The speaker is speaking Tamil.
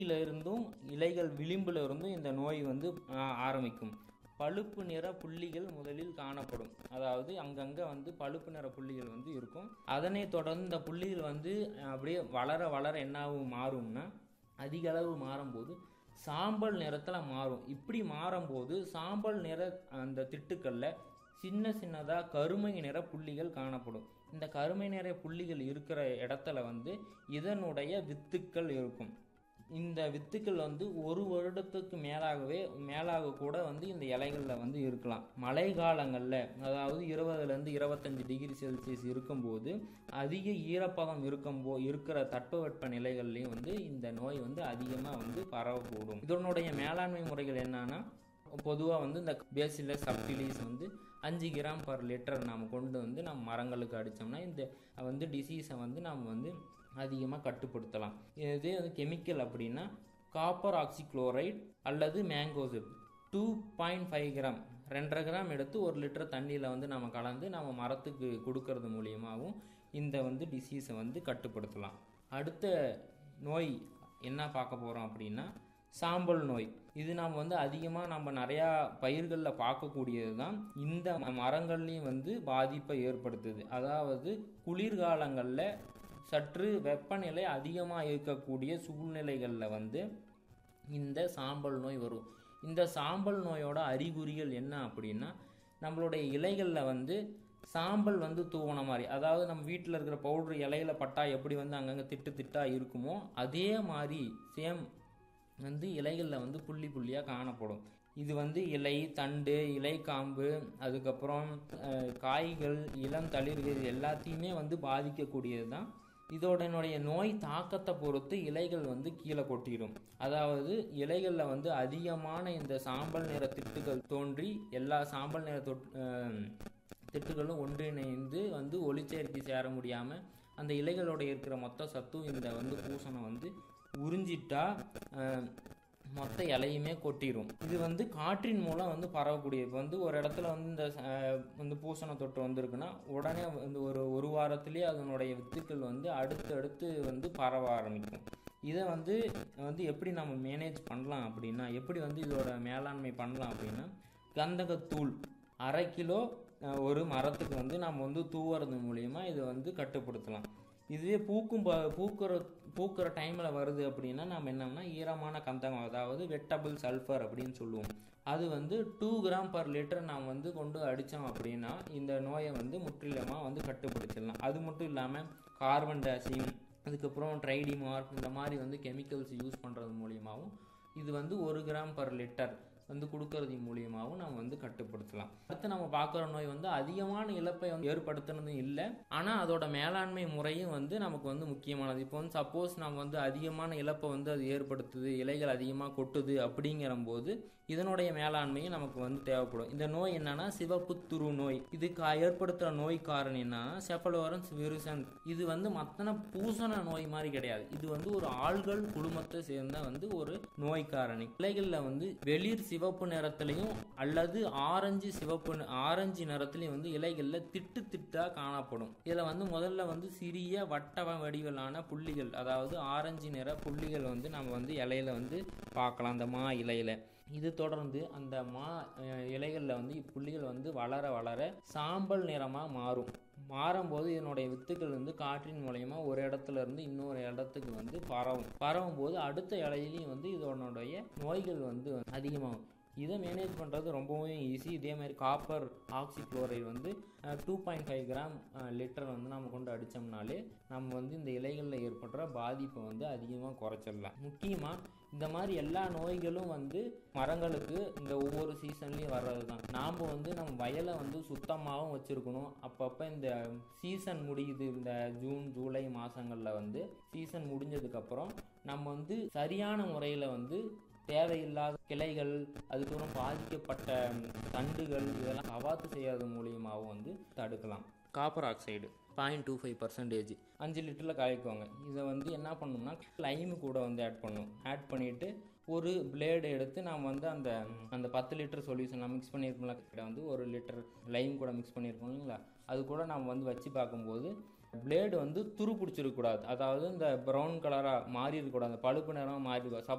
கீழ இருந்தும் இலைகள் விளிம்புல இருந்தும் இந்த நோய் வந்து ஆ, ஆரம்பிக்கும் பழுப்பு நிற புள்ளிகள் முதலில் காணப்படும் அதாவது அங்கங்கே வந்து பழுப்பு நிற புள்ளிகள் வந்து இருக்கும் அதனை தொடர்ந்து இந்த புள்ளிகள் வந்து அஹ், அப்படியே வளர வளர என்னாகும் மாறும்னா அதிக அளவு மாறும்போது சாம்பல் நிறத்தில் மாறும் இப்படி மாறும்போது சாம்பல் நிற அந்த திட்டுக்களில் சின்ன சின்னதாக கருமை நிற புள்ளிகள் காணப்படும் இந்த கருமை நிற புள்ளிகள் இருக்கிற இடத்துல வந்து இதனுடைய வித்துக்கள் இருக்கும் இந்த வித்துக்கள் வந்து ஒரு வருடத்துக்கு மேலாகவே மேலாக கூட வந்து இந்த இலைகளில் வந்து இருக்கலாம் மழை காலங்களில் அதாவது இருபதுலேருந்து இருபத்தஞ்சு டிகிரி செல்சியஸ் இருக்கும்போது அதிக ஈரப்பதம் இருக்கும்போ இருக்கிற தட்பவெட்ப நிலைகள்லையும் வந்து இந்த நோய் வந்து அதிகமாக வந்து பரவக்கூடும் இதனுடைய மேலாண்மை முறைகள் என்னன்னா பொதுவாக வந்து இந்த பேசிலஸ் சப்டிலிஸ் வந்து அஞ்சு கிராம் பர் லிட்டர் நாம் கொண்டு வந்து நம்ம மரங்களுக்கு அடித்தோம்னா இந்த வந்து டிசீஸை வந்து நாம் வந்து அதிகமாக கட்டுப்படுத்தலாம் இதே வந்து கெமிக்கல் அப்படின்னா காப்பர் ஆக்சிக்ளோரைட் அல்லது mancozeb two point five gram ரெண்டரை கிராம் எடுத்து ஒரு லிட்டர் தண்ணியில் வந்து நம்ம கலந்து நம்ம மரத்துக்கு கொடுக்கறது மூலியமாகவும் இந்த வந்து டிசீஸை வந்து கட்டுப்படுத்தலாம் அடுத்த நோய் என்ன பார்க்க போகிறோம் அப்படின்னா சாம்பல் நோய் இது நாம் வந்து அதிகமாக நம்ம நிறையா பயிர்களில் பார்க்கக்கூடியது தான் இந்த மரங்கள்லையும் வந்து பாதிப்பை ஏற்படுத்துது அதாவது குளிர்காலங்களில் சற்று வெப்பநிலை அதிகமாக இருக்கக்கூடிய சூழ்நிலைகளில் வந்து இந்த சாம்பல் நோய் வரும் இந்த சாம்பல் நோயோட அறிகுறிகள் என்ன அப்படின்னா நம்மளுடைய இலைகளில் வந்து சாம்பல் வந்து தூவன மாதிரி அதாவது நம்ம வீட்டில் இருக்கிற பவுட்ரு இலையில பட்டா எப்படி வந்து அங்கங்கே திட்டு திட்டா இருக்குமோ அதே மாதிரி சேம் வந்து இலைகளில் வந்து புள்ளி புள்ளியாக காணப்படும் இது வந்து இலை தண்டு இலை காம்பு அதுக்கப்புறம் அஹ், காய்கள் இளம் தளிர்கள் இது எல்லாத்தையுமே வந்து பாதிக்கக்கூடியது தான் இதோடனுடைய நோய் தாக்கத்தை பொறுத்து இலைகள் வந்து கீழே கொட்டிடும் அதாவது இலைகளில் வந்து அதிகமான இந்த சாம்பல் நிற திட்டுகள் தோன்றி எல்லா சாம்பல் நிற தொட் அஹ், திட்டுகளும் ஒன்றிணைந்து வந்து ஒளிச்சேர்க்கை சேர முடியாமல் அந்த இலைகளோட இருக்கிற மொத்த சத்தும் இந்த வந்து பூசணம் வந்து உறிஞ்சிட்டா அஹ், மொத்த இலையுமே கொட்டிடும் இது வந்து காற்றின் மூலம் வந்து பரவக்கூடிய இப்போ வந்து ஒரு இடத்துல வந்து இந்த அஹ், வந்து பூசண தொற்று வந்திருக்குன்னா உடனே வந்து ஒரு ஒரு வாரத்திலேயே அதனுடைய வித்துக்கள் வந்து அடுத்து அடுத்து வந்து பரவ ஆரம்பிக்கும் இதை வந்து வந்து எப்படி நம்ம மேனேஜ் பண்ணலாம் அப்படின்னா எப்படி வந்து இதோட மேலாண்மை பண்ணலாம் அப்படின்னா கந்தகத்தூள் அரை கிலோ அஹ், ஒரு மரத்துக்கு வந்து நம்ம வந்து தூவுறது மூலியமாக இதை வந்து கட்டுப்படுத்தலாம் இதுவே பூக்கும் ப பூக்கிற பூக்கிற டைமில் வருது அப்படின்னா நம்ம என்னன்னா ஈரமான கந்தகம் அதாவது வெட்டபிள் சல்ஃபர் அப்படின்னு சொல்லுவோம் அது வந்து டூ கிராம் பர் லிட்டர் நாம் வந்து கொண்டு அடித்தோம் அப்படின்னா இந்த நோயை வந்து முற்றிலுமாக வந்து கட்டுப்படுத்திடலாம் அது மட்டும் இல்லாமல் கார்பன் டேசியம் அதுக்கப்புறம் ட்ரைடிமார்க் இந்த மாதிரி வந்து கெமிக்கல்ஸ் யூஸ் பண்ணுறது மூலியமாகவும் இது வந்து ஒரு கிராம் பர் லிட்டர் வந்து கொடுக்கறது மூலியமாகவும் நம்ம வந்து கட்டுப்படுத்தலாம் அடுத்து நம்ம பார்க்குற நோய் வந்து அதிகமான இழப்பை வந்து ஏற்படுத்துனதும் இல்லை ஆனால் அதோட மேலாண்மை முறையும் வந்து நமக்கு வந்து முக்கியமானது இப்போ வந்து சப்போஸ் நம்ம வந்து அதிகமான இழப்பை வந்து அது ஏற்படுத்துது இலைகள் அதிகமாக கொட்டுது அப்படிங்கிற போது இதனுடைய மேலாண்மையும் நமக்கு வந்து தேவைப்படும் இந்த நோய் என்னன்னா சிவப்பு துரு நோய் இதுக்கு ஏற்படுத்துகிற நோய் காரணம் என்னன்னா செஃபலோரன்ஸ் விருசன் இது வந்து மத்தன பூசண நோய் மாதிரி கிடையாது இது வந்து ஒரு ஆள்கள் குழுமத்தை சேர்ந்த வந்து ஒரு நோய் காரணி இலைகளில் வந்து வெளிர் சிவப்பு நிறத்திலையும் அல்லது ஆரஞ்சு சிவப்பு நி- ஆரஞ்சு நிறத்திலையும் வந்து இலைகளில் திட்டு திட்டா காணப்படும் இதில் வந்து முதல்ல வந்து சிறிய வட்ட வடிவிலான புள்ளிகள் அதாவது ஆரஞ்சு நிற புள்ளிகள் வந்து நம்ம வந்து இலையில வந்து பார்க்கலாம் அந்த மா இலையில இது தொடர்ந்து அந்த மா அஹ், இலைகள்ல வந்து புள்ளிகள் வந்து வளர வளர சாம்பல் நிறமா மாறும் மாறும்போது இதனுடைய வித்துக்கள் வந்து காற்றின் மூலயமா ஒரு இடத்துல இருந்து இன்னொரு இடத்துக்கு வந்து பரவும் பரவும் போது அடுத்த இலையிலையும் வந்து இதனுடைய நோய்கள் வந்து அதிகமாகும் இதை மேனேஜ் பண்ணுறது ரொம்பவும் ஈஸி இதே மாதிரி காப்பர் ஆக்சிக்ளோரைடு வந்து two point five gram litre வந்து நம்ம கொண்டு அடித்தோம்னாலே நம்ம வந்து இந்த இலைகளில் ஏற்படுற பாதிப்பை வந்து அதிகமாக குறைச்சிடலாம் முக்கியமாக இந்த மாதிரி எல்லா நோய்களும் வந்து மரங்களுக்கு இந்த ஒவ்வொரு சீசன்லேயும் வர்றது தான் நாம் வந்து நம்ம வயலை வந்து சுத்தமாகவும் வச்சுருக்கணும் அப்பப்போ இந்த சீசன் முடியுது இந்த ஜூன் ஜூலை மாதங்களில் வந்து சீசன் முடிஞ்சதுக்கப்புறம் நம்ம வந்து சரியான முறையில் வந்து தேவையில்லாத கிளைகள் அதுக்கப்புறம் பாதிக்கப்பட்ட தண்டுகள் இதெல்லாம் கவாத்து செய்யறது மூலியமாகவும் வந்து தடுக்கலாம் copper oxide point two five percentage அஞ்சு லிட்டரில் கலக்குவாங்க இதை வந்து என்ன பண்ணணும்னா லைமு கூட வந்து ஆட் பண்ணணும் ஆட் பண்ணிவிட்டு ஒரு பிளேடு எடுத்து நாம் வந்து அந்த அந்த பத்து லிட்டர் சொல்யூஷன் நம்ம மிக்ஸ் பண்ணியிருக்கோம்ல கிட்ட வந்து ஒரு லிட்டர் லைம் கூட மிக்ஸ் பண்ணியிருக்கோம் இல்லைங்களா அது கூட நம்ம வந்து வச்சு பார்க்கும்போது பிளேடு வந்து துரு பிடிச்சிருக்கக்கூடாது அதாவது இந்த ப்ரௌன் கலராக மாறி இருக்கக்கூடாது பழுப்பு நிறமாக மாறி இருக்கக்கூடாது